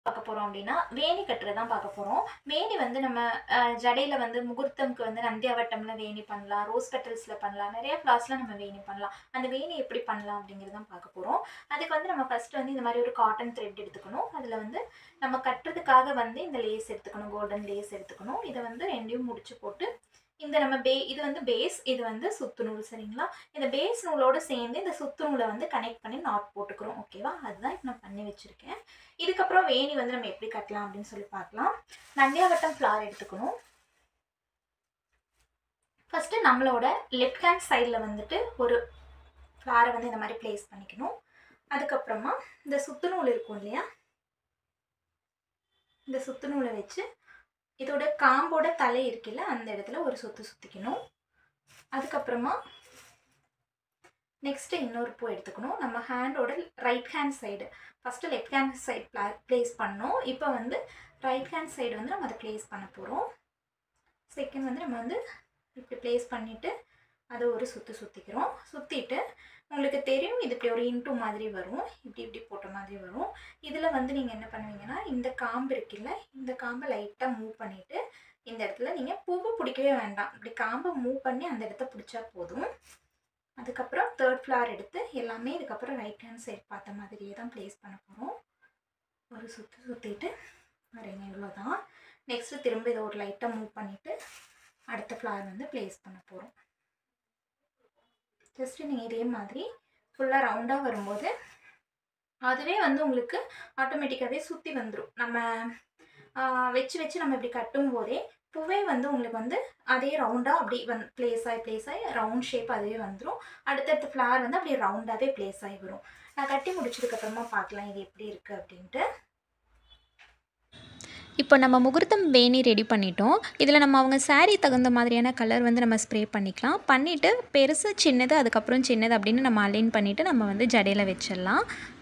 பார்க்க போகிறோம் அப்படின்னா வேணி கட்டுறது தான் பார்க்க போகிறோம் வேணி வந்து நம்ம அஹ், ஜடையில வந்து முகூர்த்தம்க்கு வந்து நந்தியாவட்டம்ல வேணி பண்ணலாம் ரோஸ் பெட்டல்ஸில் பண்ணலாம் நிறைய ஃப்ளார்ஸில் நம்ம வேணி பண்ணலாம் அந்த வேணி எப்படி பண்ணலாம் அப்படிங்கிறது தான் பார்க்க போகிறோம் அதுக்கு வந்து நம்ம ஃபர்ஸ்ட் வந்து இந்த மாதிரி ஒரு காட்டன் த்ரெட் எடுத்துக்கணும் அதில் வந்து நம்ம கட்டுறதுக்காக வந்து இந்த லேஸ் எடுத்துக்கணும் கோல்டன் லேஸ் எடுத்துக்கணும் இதை வந்து ரெண்டையும் முடிச்சு போட்டு இந்த நம்ம பே இது வந்து பேஸ் இது வந்து சுத்து நூல் சரிங்களா இந்த பேஸ் நூலோடு சேர்ந்து இந்த சுத்து நூலை வந்து கனெக்ட் பண்ணி நாட் போட்டுக்கிறோம் ஓகேவா அதுதான் இப்போ நான் பண்ணி வச்சுருக்கேன் இதுக்கப்புறம் வேணி வந்து நம்ம எப்படி கட்டலாம் அப்படின்னு சொல்லி பார்க்கலாம் நந்தியாவட்டம் ஃப்ளார் எடுத்துக்கணும் ஃபஸ்ட்டு நம்மளோட லெஃப்ட் ஹேண்ட் சைடில் வந்துட்டு ஒரு ஃப்ளாரை வந்து இந்த மாதிரி ப்ளேஸ் பண்ணிக்கணும் அதுக்கப்புறமா இந்த சுத்து நூல் இருக்கும் இல்லையா இந்த சுத்து நூலை வச்சு இதோட காம்போட தலை இருக்குல்ல அந்த இடத்துல ஒரு சுத்து சுற்றிக்கணும் அதுக்கப்புறமா நெக்ஸ்ட்டு இன்னொரு பூ எடுத்துக்கணும் நம்ம ஹேண்டோட right hand side first left hand side ப்ளா ப்ளேஸ் பண்ணோம் இப்போ வந்து ரைட் ஹேண்ட் சைடு வந்து நம்ம அதை ப்ளேஸ் பண்ண போகிறோம் செகண்ட் வந்து நம்ம வந்து இப்படி ப்ளேஸ் பண்ணிவிட்டு அதை ஒரு சுற்று சுற்றிக்கிறோம் சுற்றிட்டு உங்களுக்கு தெரியும் இது இப்படி ஒரு இன்ட்டு மாதிரி வரும் இப்படி இப்படி போட்ட மாதிரி வரும் இதில் வந்து நீங்கள் என்ன பண்ணுவீங்கன்னா இந்த காம்பு இருக்குல்ல இந்த காம்பை லைட்டாக மூவ் பண்ணிவிட்டு இந்த இடத்துல நீங்கள் பூவை பிடிக்கவே வேண்டாம் இப்படி காம்பை மூவ் பண்ணி அந்த இடத்த பிடிச்சா போதும் அதுக்கப்புறம் தேர்ட் ஃப்ளார் எடுத்து எல்லாமே இதுக்கப்புறம் ரைட் ஹேண்ட் சைடு பார்த்த மாதிரியே தான் ப்ளேஸ் பண்ண போகிறோம் ஒரு சுற்று சுற்றிட்டு வரீங்க இவ்வளோதான் நெக்ஸ்ட்டு திரும்ப இதை ஒரு லைட்டாக மூவ் பண்ணிவிட்டு அடுத்த ஃப்ளார் வந்து ப்ளேஸ் பண்ண போகிறோம் ஜஸ்ட்டு நீங்கள் இதே மாதிரி ஃபுல்லாக ரவுண்டாக வரும்போது அதுவே வந்து உங்களுக்கு ஆட்டோமேட்டிக்காகவே சுற்றி வந்துடும் நம்ம ஆஹ், வச்சு வச்சு நம்ம இப்படி கட்டும் போதே பூவே வந்து உங்களுக்கு வந்து அதே ரவுண்டாக அப்படி வந் ப்ளேஸ் ஆகி ப்ளேஸ் ஆகி ரவுண்ட் ஷேப் அதுவே வந்துடும் அடுத்தடுத்த ஃப்ளார் வந்து அப்படியே ரவுண்டாகவே ப்ளேஸ் ஆகி வரும் நான் கட்டி முடிச்சதுக்கப்புறமா பார்க்கலாம் இது எப்படி இருக்குது அப்படின்ட்டு இப்போ நம்ம முகூர்த்தம் வேணி ரெடி பண்ணிட்டோம் இதில் நம்ம அவங்க saree தகுந்த மாதிரியான கலர் வந்து நம்ம ஸ்ப்ரே பண்ணிக்கலாம் பண்ணிவிட்டு பெருசு சின்னது அதுக்கப்புறம் சின்னது அப்படின்னு நம்ம அலைன் பண்ணிவிட்டு நம்ம வந்து ஜடையில் வச்சிடலாம்